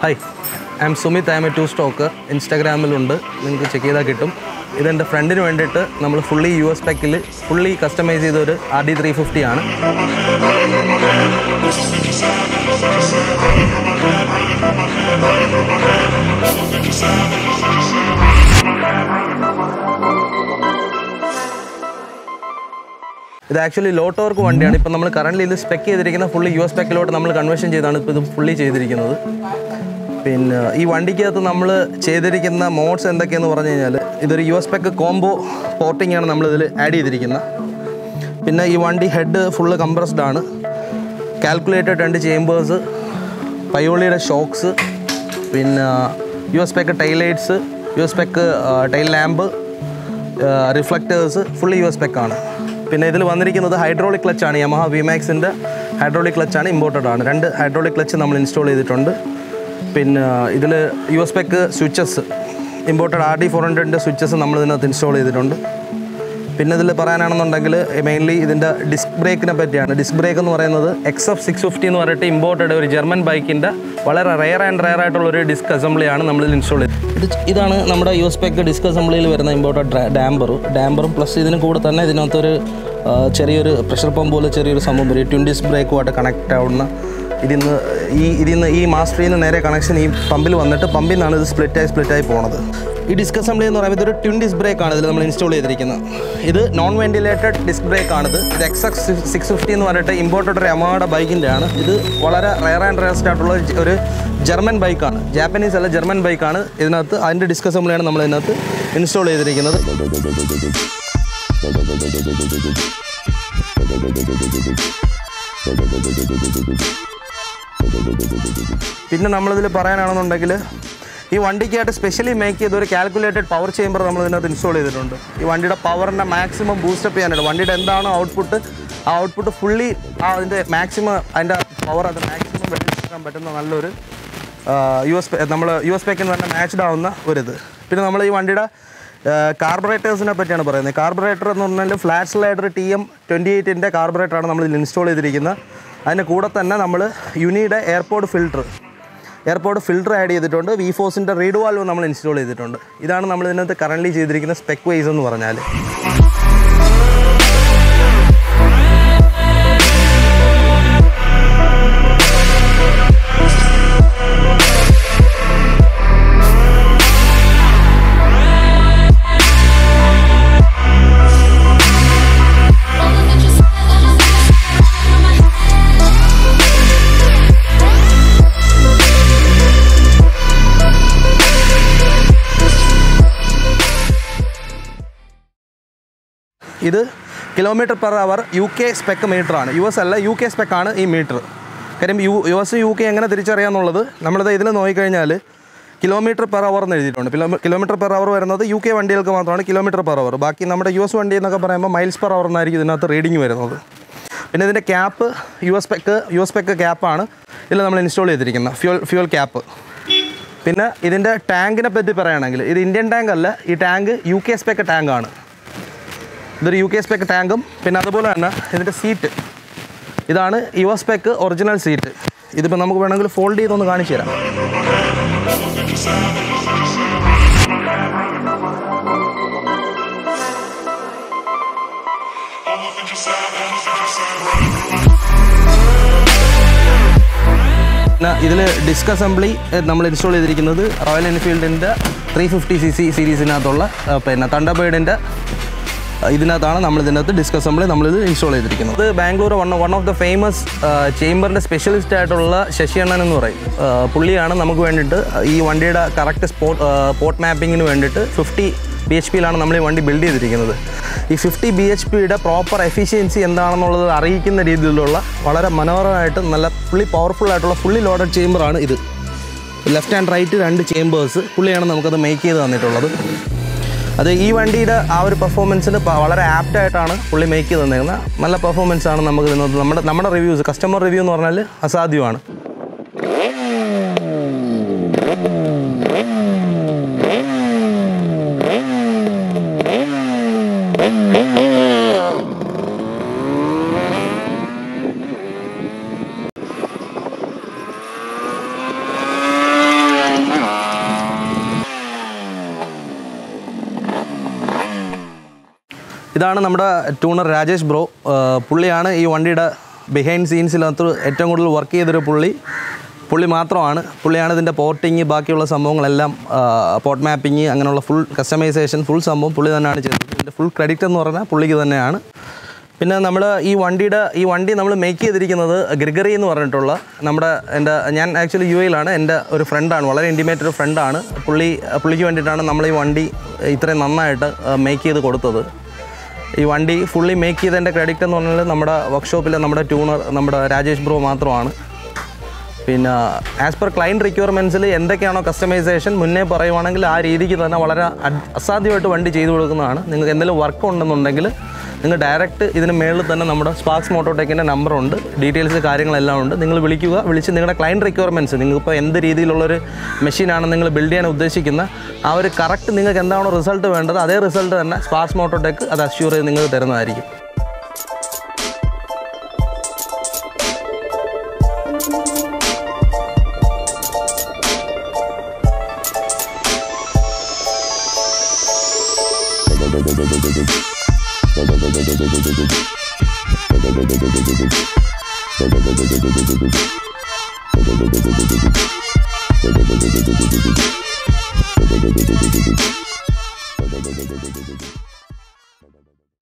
hi I am Sumit I am a two stroker ഇൻസ്റ്റാഗ്രാമിലുണ്ട് നിങ്ങൾക്ക് check ചെയ്താൽ കിട്ടും ഇതെൻ്റെ ഫ്രണ്ടിന് വേണ്ടിയിട്ട് നമ്മൾ ഫുള്ളി യു എസ് പെക്കിൽ ഫുള്ളി കസ്റ്റമൈസ് ചെയ്ത ഒരു ആർ ഡി ത്രീ ഫിഫ്റ്റി ആണ് ഇത് ആക്ച്വലി ലോ ടോർക്ക് വണ്ടിയാണ് ഇപ്പം നമ്മൾ കറൻ്റ് ഇത് സ്പെക്ക് ചെയ്തിരിക്കുന്ന ഫുള്ളി യു എസ് പെക്കിലോട്ട് നമ്മൾ കൺവേർഷൻ ചെയ്താണ് ഇപ്പോൾ ഇത് ഫുള്ളി ചെയ്തിരിക്കുന്നത് പിന്നെ ഈ വണ്ടിക്കകത്ത് നമ്മൾ ചെയ്തിരിക്കുന്ന മോഡ്സ് എന്തൊക്കെയെന്ന് പറഞ്ഞു കഴിഞ്ഞാൽ ഇതൊരു U S spec combo porting ആണ് നമ്മളിതിൽ ആഡ് ചെയ്തിരിക്കുന്നത് പിന്നെ ഈ വണ്ടി ഹെഡ് ഫുള്ള് കംപ്രസ്ഡ് ആണ് കാൽക്കുലേറ്റഡ് രണ്ട് ചേമ്പേഴ്സ് പയോളിയുടെ ഷോക്സ് പിന്നെ U S spec taillights U S spec tail lamp reflectors fully U S പെക്കാണ് പിന്നെ ഇതിൽ വന്നിരിക്കുന്നത് ഹൈഡ്രോളിക് ക്ലച്ചാണ് യമഹ വിമാക്സിൻ്റെ ഹൈഡ്രോളിക് ക്ലച്ചാണ് ഇമ്പോർട്ടഡ് ആണ് രണ്ട് ഹൈഡ്രോളിക് ക്ലച്ച് നമ്മൾ ഇൻസ്റ്റാൾ ചെയ്തിട്ടുണ്ട് പിന്നെ ഇതിൽ U S spec switches imported R D four ഹൺഡ്രഡിൻ്റെ സ്വിച്ചസ് നമ്മൾ ഇതിനകത്ത് ഇൻസ്റ്റാൾ ചെയ്തിട്ടുണ്ട് പിന്നെ ഇതിൽ പറയാനാണെന്നുണ്ടെങ്കിൽ മെയിൻലി ഇതിൻ്റെ ഡിസ്ക് ബ്രേക്കിനെ പറ്റിയാണ് ഡിസ്ക് ബ്രേക്ക് എന്ന് പറയുന്നത് എക്സ് എഫ് സിക്സ് ഫിഫ്റ്റി എന്ന് പറഞ്ഞിട്ട് ഇമ്പോർട്ടഡ് ഒരു ജർമ്മൻ ബൈക്കിൻ്റെ വളരെ റെയർ ആൻഡ് റെയർ ആയിട്ടുള്ള ഒരു ഡിസ്ക് അസംബ്ലിയാണ് നമ്മൾ ഇതിൽ ഇൻസ്റ്റാൾ ചെയ്തത് ഇത് ഇതാണ് നമ്മുടെ യു എസ് പെക്ക് ഡിസ്ക് അസംബ്ലിയിൽ വരുന്ന ഇമ്പോർട്ടഡ് ഡാമ്പറും ഡാമ്പറും പ്ലസ് ഇതിന് കൂടെ തന്നെ ഇതിനകത്തൊരു ആ, ചെറിയൊരു പ്രഷർ പമ്പ് പോലെ ചെറിയൊരു സംഭവം വരും ട്വിൻ ഡിസ്ക് ബ്രേക്കുമായിട്ട് കണക്റ്റ് ആവുന്ന ഇതിന്ന് ഈ ഇതിന്ന് ഈ മാസ്റ്ററിൽ നിന്ന് നേരെ കണക്ഷൻ ഈ പമ്പിൽ വന്നിട്ട് പമ്പിൽ നിന്നാണ് ഇത് സ്പ്ലിറ്റായി സ്പ്ലിറ്റായി പോകുന്നത് ഈ ഡിസ്ക് അസംബ്ലി എന്ന് പറയുമ്പോൾ ഇതൊരു ട്വിൻ ഡിസ്ക് ബ്രേക്ക് ആണ് ഇതിൽ നമ്മൾ ഇൻസ്റ്റാൾ ചെയ്തിരിക്കുന്നത് ഇത് നോൺ വെന്റിലേറ്റഡ് ഡിസ്ക് ബ്രേക്ക് ആണിത് ഇത് എക്സ് എക്സ് സിക്സ് ഫിഫ്റ്റി എന്ന് പറഞ്ഞിട്ട് ഇമ്പോർട്ടഡ് ഒരു യമായുടെ ബൈക്കിൻ്റെ ആണ് ഇത് വളരെ റയർ ആൻഡ് റയസ്റ്റ് ആയിട്ടുള്ള ഒരു ജ- ഒരു ജർമ്മൻ ബൈക്കാണ് ജാപ്പനീസ് അല്ല ജർമ്മൻ ബൈക്കാണ് ഇതിനകത്ത് അതിൻ്റെ ഡിസ്ക് അസംബ്ലിയാണ് നമ്മൾ ഇതിനകത്ത് ഇൻസ്റ്റാൾ ചെയ്തിരിക്കുന്നത് പിന്നെ നമ്മളിതിൽ പറയാനാണെന്നുണ്ടെങ്കിൽ ഈ വണ്ടിക്കായിട്ട് സ്പെഷ്യലി മേക്ക് ചെയ്ത ഒരു കാൽക്കുലേറ്റഡ് പവർ ചേമ്പർ നമ്മൾ ഇതിനകത്ത് ഇൻസ്റ്റാൾ ചെയ്തിട്ടുണ്ട് ഈ വണ്ടിയുടെ പവറിൻ്റെ മാക്സിമം ബൂസ്റ്റപ്പ് ചെയ്യാനായിട്ട് വണ്ടിയുടെ എന്താണോ ഔട്ട്പുട്ട് ആ ഔട്ട്പുട്ട് ഫുള്ളി ആ അതിൻ്റെ മാക്സിമം അതിൻ്റെ പവർ അത് മാക്സിമം വെട്ടിക്കാൻ പറ്റുന്ന നല്ലൊരു യു എസ് നമ്മൾ യു എസ് പെക്കിന് തന്നെ മാച്ച്ഡ് ആവുന്ന ഒരിത് പിന്നെ നമ്മൾ ഈ വണ്ടിയുടെ കാർബറേറ്റേഴ്സിനെ പറ്റിയാണ് പറയുന്നത് കാർബറേറ്റർ എന്ന് പറഞ്ഞാൽ flat slider T M twenty എയ്റ്റിൻ്റെ കാർബറേറ്ററാണ് നമ്മൾ ഇതിൽ ഇൻസ്റ്റാൾ ചെയ്തിരിക്കുന്നത് അതിന് കൂടെ തന്നെ നമ്മൾ യുനിയുടെ airport filter airport filter add ചെയ്തിട്ടുണ്ട് വി ഫോസിൻ്റെ റീഡ് വാൽവ് നമ്മൾ ഇൻസ്റ്റാൾ ചെയ്തിട്ടുണ്ട് ഇതാണ് നമ്മൾ ഇതിനകത്ത് കറൻ്റ് ചെയ്തിരിക്കുന്ന സ്പെക്ക് വൈസ് എന്ന് പറഞ്ഞാൽ ഇത് kilometre per hour U K spec മീറ്ററാണ് യു എസ് അല്ല യു കെ സ്പെക്കാണ് ഈ മീറ്റർ കാര്യം U U S U K എങ്ങനെ തിരിച്ചറിയാമെന്നുള്ളത് നമ്മളിത് ഇതിൽ നോക്കിക്കഴിഞ്ഞാൽ കിലോമീറ്റർ പെർ അവർ എന്ന് എഴുതിയിട്ടുണ്ട് കിലോ- കിലോമീറ്റർ പെർ അവർ വരുന്നത് യു കെ വണ്ടികൾക്ക് മാത്രമാണ് കിലോമീറ്റർ പെർ അവർ ബാക്കി നമ്മുടെ യു എസ് വണ്ടി എന്നൊക്കെ പറയുമ്പോൾ മൈൽസ് പെർ അവർ എന്നായിരിക്കും ഇതിനകത്ത് റീഡിങ് വരുന്നത് പിന്നെ ഇതിൻ്റെ cap U S spec U S spec ക്യാപ്പാണ് ഇതിൽ നമ്മൾ ഇൻസ്റ്റാൾ ചെയ്തിരിക്കുന്നത് ഫ്യൂൽ ഫ്യൂൽ ക്യാപ്പ് പിന്നെ ഇതിൻ്റെ ടാങ്കിനെ പറ്റി പറയുകയാണെങ്കിൽ ഇത് ഇന്ത്യൻ ടാങ്ക് അല്ല ഈ ടാങ്ക് യു കെ സ്പെക്ക് ടാങ്കാണ് ഇതൊരു യു കെ സ്പെക്ക് ടാങ്കും പിന്നെ അതുപോലെ തന്നെ ഇതിൻ്റെ സീറ്റ് ഇതാണ് U S spec original seat ഇതിപ്പോൾ നമുക്ക് വേണമെങ്കിൽ ഫോൾഡ് ചെയ്തൊന്ന് കാണിച്ചു തരാം പിന്നെ ഇതിൽ ഡിസ്ക് അസംബ്ലി നമ്മൾ ഇൻസ്റ്റാൾ ചെയ്തിരിക്കുന്നത് റോയൽ എൻഫീൽഡിൻ്റെ ത്രീ ഫിഫ്റ്റി സി സി സീരീസിനകത്തുള്ള ആ, പിന്നെ തണ്ടബേഡിൻ്റെ ഇതിനകത്താണ് നമ്മൾ ഇതിനകത്ത് ഡിസ്ക് അസംബ്ലി നമ്മളിത് ഇൻസ്റ്റാൾ ചെയ്തിരിക്കുന്നത് ഇത് Bangalore one one of the famous ചേംബറിൻ്റെ സ്പെഷ്യലിസ്റ്റ് ആയിട്ടുള്ള ശശി അണ്ണൻ എന്ന് പറയും ആ, പുള്ളിയാണ് നമുക്ക് വേണ്ടിയിട്ട് ഈ വണ്ടിയുടെ കറക്റ്റ് സ്പോട്ട് പോർട്ട് മാപ്പിങ്ങിന് വേണ്ടിയിട്ട് ഫിഫ്റ്റി ബി എച്ച് പിയിലാണ് നമ്മൾ ഈ വണ്ടി ബിൽഡ് ചെയ്തിരിക്കുന്നത് ഈ ഫിഫ്റ്റി ബി എച്ച് പിയുടെ പ്രോപ്പർ എഫിഷ്യൻസി എന്താണെന്നുള്ളത് അറിയിക്കുന്ന രീതിയിലുള്ള വളരെ മനോഹരമായിട്ട് നല്ല ഫുള്ളി പവർഫുൾ ആയിട്ടുള്ള ഫുള്ളി ലോഡഡ് ചേമ്പറാണ് ഇത് ലെഫ്റ്റ് ആൻഡ് റൈറ്റ് രണ്ട് ചേമ്പേഴ്സ് പുള്ളിയാണ് നമുക്കത് മേക്ക് ചെയ്ത് തന്നിട്ടുള്ളത് അത് ഈ വണ്ടിയുടെ ആ ഒരു പെർഫോമൻസിന് വളരെ ആപ്റ്റ് ആയിട്ടാണ് പുള്ളി മേക്ക് ചെയ്ത് തന്നേക്കുന്നത് നല്ല പെർഫോമൻസ് ആണ് നമുക്ക് ഇതിനകത്ത് നമ്മുടെ നമ്മുടെ റിവ്യൂസ് കസ്റ്റമർ റിവ്യൂ എന്ന് പറഞ്ഞാൽ അസാധ്യമാണ് ഇതാണ് നമ്മുടെ ട്യൂണർ രാജേഷ് ബ്രോ ആ, പുള്ളിയാണ് ഈ വണ്ടിയുടെ ബിഹൈൻഡ് സീൻസിനകത്ത് ഏറ്റവും കൂടുതൽ വർക്ക് ചെയ്തൊരു പുള്ളി പുള്ളി മാത്രമാണ് പുള്ളിയാണ് ഇതിൻ്റെ പോർട്ടിങ് ബാക്കിയുള്ള സംഭവങ്ങളെല്ലാം പോർട്ട് മാപ്പിങ് അങ്ങനെയുള്ള ഫുൾ കസ്റ്റമൈസേഷൻ ഫുൾ സംഭവം പുള്ളി തന്നെയാണ് ചെയ്തത് ഇതിൻ്റെ ഫുൾ ക്രെഡിറ്റ് എന്ന് പറഞ്ഞാൽ പുള്ളിക്ക് തന്നെയാണ് പിന്നെ നമ്മൾ ഈ വണ്ടിയുടെ ഈ വണ്ടി നമ്മൾ മേക്ക് ചെയ്തിരിക്കുന്നത് ഗ്രിഗറി എന്ന് പറഞ്ഞിട്ടുള്ള നമ്മുടെ എൻ്റെ ഞാൻ ആക്ച്വലി യു എയിലാണ് എൻ്റെ ഒരു ഫ്രണ്ടാണ് വളരെ ഇൻറ്റിമേറ്റ് ഒരു ഫ്രണ്ടാണ് പുള്ളി പുള്ളിക്ക് വേണ്ടിയിട്ടാണ് നമ്മൾ ഈ വണ്ടി ഇത്രയും നന്നായിട്ട് മേക്ക് ചെയ്ത് കൊടുത്തത് ഈ വണ്ടി ഫുള്ളി മേക്ക് ചെയ്തതിൻ്റെ ക്രെഡിറ്റ് എന്ന് പറഞ്ഞാൽ നമ്മുടെ വർക്ക്ഷോപ്പിലെ നമ്മുടെ ട്യൂണർ നമ്മുടെ രാജേഷ് ബ്രോ മാത്രമാണ് പിന്നെ ആസ് പെർ ക്ലയൻറ്റ് റിക്വയർമെൻറ്റ്സിൽ എന്തൊക്കെയാണോ കസ്റ്റമൈസേഷൻ മുന്നേ പറയുവാണെങ്കിൽ ആ രീതിക്ക് തന്നെ വളരെ അഡ്- അസാധ്യമായിട്ട് വണ്ടി ചെയ്തു കൊടുക്കുന്നതാണ് നിങ്ങൾക്ക് എന്തെങ്കിലും വർക്ക് ഉണ്ടെന്നുണ്ടെങ്കിൽ നിങ്ങൾ ഡയറക്റ്റ് ഇതിന് മേളിൽ തന്നെ നമ്മുടെ സ്പാർക്സ് മോട്ടോടെക്കിൻ്റെ നമ്പറുണ്ട് ഡീറ്റെയിൽസ് കാര്യങ്ങളെല്ലാം ഉണ്ട് നിങ്ങൾ വിളിക്കുക വിളിച്ച് നിങ്ങളുടെ ക്ലയൻറ്റ് റിക്വയർമെൻറ്റ്സ് നിങ്ങൾക്കിപ്പോൾ എന്ത് രീതിയിലുള്ളൊരു മെഷീനാണ് നിങ്ങൾ ബിൽഡ് ചെയ്യാൻ ഉദ്ദേശിക്കുന്ന ആ ഒരു കറക്റ്റ് നിങ്ങൾക്ക് എന്താണോ റിസൾട്ട് വേണ്ടത് അതേ റിസൾട്ട് തന്നെ സ്പാർക്സ് മോട്ടോടെക്ക് അത് അഷ്യൂർ ചെയ്ത് നിങ്ങൾക്ക് തരുന്നതായിരിക്കും